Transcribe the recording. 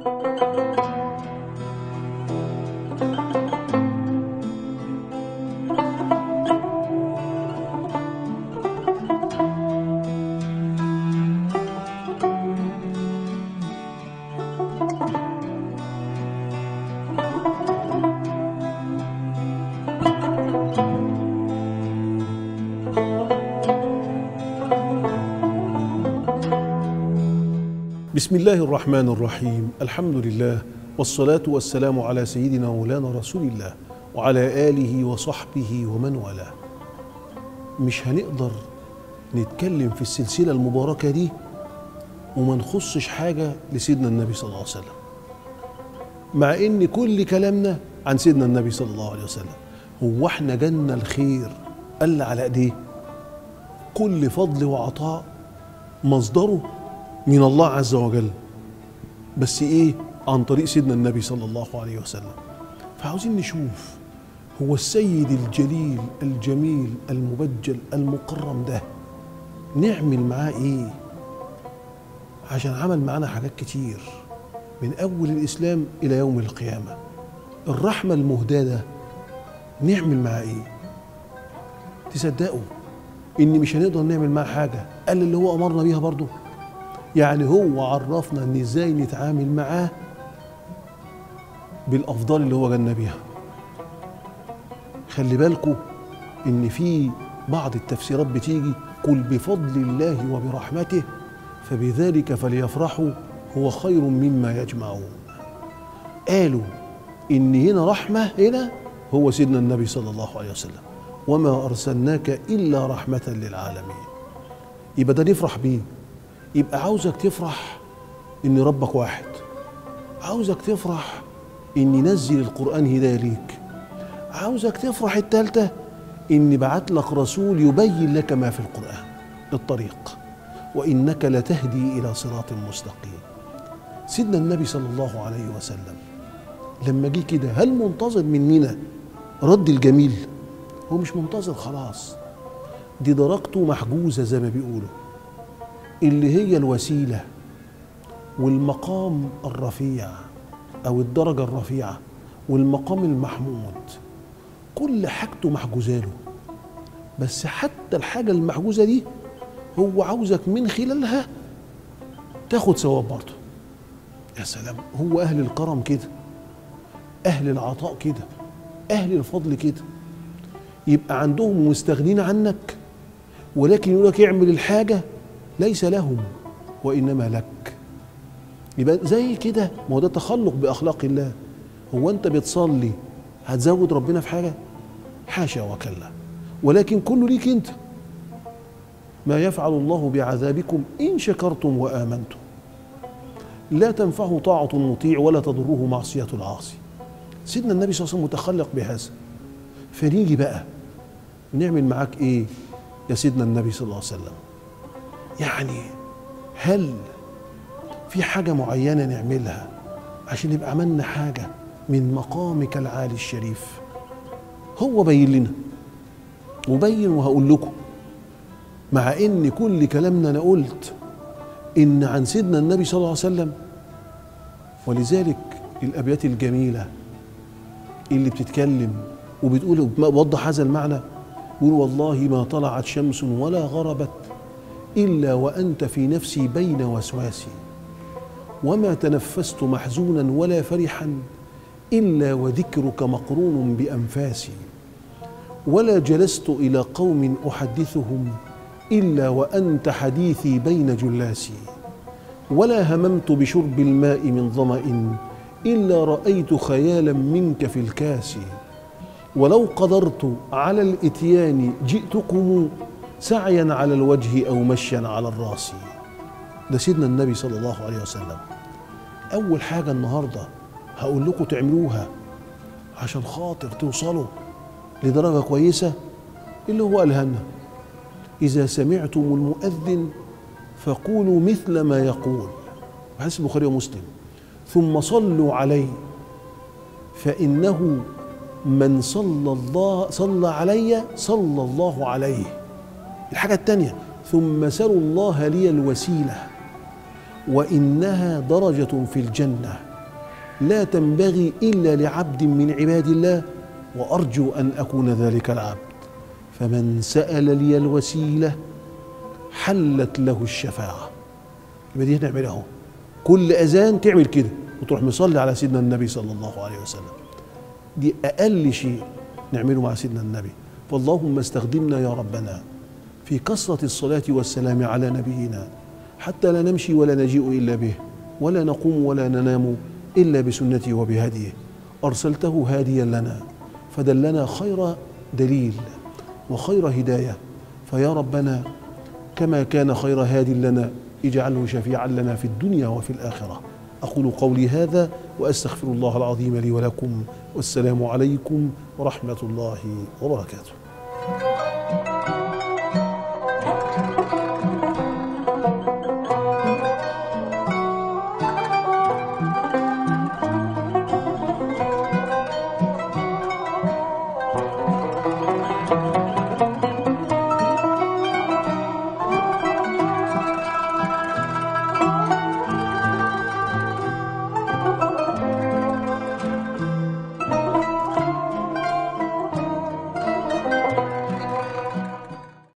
بسم الله الرحمن الرحيم الحمد لله والصلاة والسلام على سيدنا مولانا رسول الله وعلى آله وصحبه ومن والاه مش هنقدر نتكلم في السلسلة المباركة دي وما نخصش حاجة لسيدنا النبي صلى الله عليه وسلم مع ان كل كلامنا عن سيدنا النبي صلى الله عليه وسلم هو احنا جالنا الخير قل على ايديه كل فضل وعطاء مصدره من الله عز وجل بس ايه عن طريق سيدنا النبي صلى الله عليه وسلم فعاوزين نشوف هو السيد الجليل الجميل المبجل المكرم ده نعمل معاه ايه عشان عمل معانا حاجات كتير من اول الاسلام الى يوم القيامه الرحمه المهداه ده نعمل معاه ايه تصدقوا ان مش هنقدر نعمل معاه حاجه قال اللي هو امرنا بيها برضه يعني هو عرفنا ان ازاي نتعامل معاه بالافضال اللي هو جالنا بيها خلي بالكم ان في بعض التفسيرات بتيجي قل بفضل الله وبرحمته فبذلك فليفرحوا هو خير مما يجمعون قالوا ان هنا رحمه هنا هو سيدنا النبي صلى الله عليه وسلم وما ارسلناك الا رحمه للعالمين يبقى ده نفرح بيه يبقى عاوزك تفرح ان ربك واحد عاوزك تفرح ان ينزل القران هدايه ليك عاوزك تفرح التالتة ان بعت لك رسول يبين لك ما في القران الطريق وانك لتهدي الى صراط مستقيم سيدنا النبي صلى الله عليه وسلم لما جه كده هل منتظر مننا رد الجميل هو مش منتظر خلاص دي درجته محجوزه زي ما بيقولوا اللي هي الوسيله والمقام الرفيع او الدرجه الرفيعه والمقام المحمود كل حاجته محجوزه له بس حتى الحاجه المحجوزه دي هو عاوزك من خلالها تاخد ثواب برضه يا سلام هو اهل الكرم كده اهل العطاء كده اهل الفضل كده يبقى عندهم مستغنين عنك ولكن يقول لك اعمل الحاجه ليس لهم وانما لك يبقى زي كده ما هو ده تخلق باخلاق الله هو انت بتصلي هتزود ربنا في حاجه حاشا وكلا ولكن كله ليك انت ما يفعل الله بعذابكم ان شكرتم وامنتم لا تنفعه طاعه المطيع ولا تضره معصيه العاصي سيدنا النبي صلى الله عليه وسلم متخلق بهذا فنيجي بقى نعمل معاك ايه يا سيدنا النبي صلى الله عليه وسلم يعني هل في حاجة معينة نعملها عشان يبقى عملنا حاجة من مقامك العالي الشريف هو بين لنا وبين وهقول لكم مع ان كل كلامنا انا قلت ان عن سيدنا النبي صلى الله عليه وسلم ولذلك الابيات الجميله اللي بتتكلم وبتقول بوضح هذا المعنى يقول والله ما طلعت شمس ولا غربت الا وانت في نفسي بين وسواسي وما تنفست محزونا ولا فرحا الا وذكرك مقرون بانفاسي ولا جلست الى قوم احدثهم الا وانت حديثي بين جلاسي ولا هممت بشرب الماء من ظما الا رايت خيالا منك في الكاس ولو قدرت على الاتيان جئتكم سعيا على الوجه او مشيا على الراس ده سيدنا النبي صلى الله عليه وسلم اول حاجه النهارده هقول لكم تعملوها عشان خاطر توصلوا لدرجه كويسه اللي هو قالها لنا اذا سمعتم المؤذن فقولوا مثل ما يقول حديث البخاري ومسلم ثم صلوا عليه فانه من صلى الله صلى علي صلى الله عليه الحاجة الثانية ثم سلوا الله لي الوسيلة وإنها درجة في الجنة لا تنبغي الا لعبد من عباد الله وارجو ان اكون ذلك العبد فمن سال لي الوسيله حلت له الشفاعه يبقى دي نعمل اهو كل اذان تعمل كده وتروح مصلي على سيدنا النبي صلى الله عليه وسلم دي اقل شيء نعمله مع سيدنا النبي فاللهم استخدمنا يا ربنا في كثره الصلاه والسلام على نبينا حتى لا نمشي ولا نجيء الا به ولا نقوم ولا ننام الا بسنته وبهديه ارسلته هاديا لنا فدلنا خير دليل وخير هدايه فيا ربنا كما كان خير هاد لنا اجعله شفيعا لنا في الدنيا وفي الاخره اقول قولي هذا واستغفر الله العظيم لي ولكم والسلام عليكم ورحمه الله وبركاته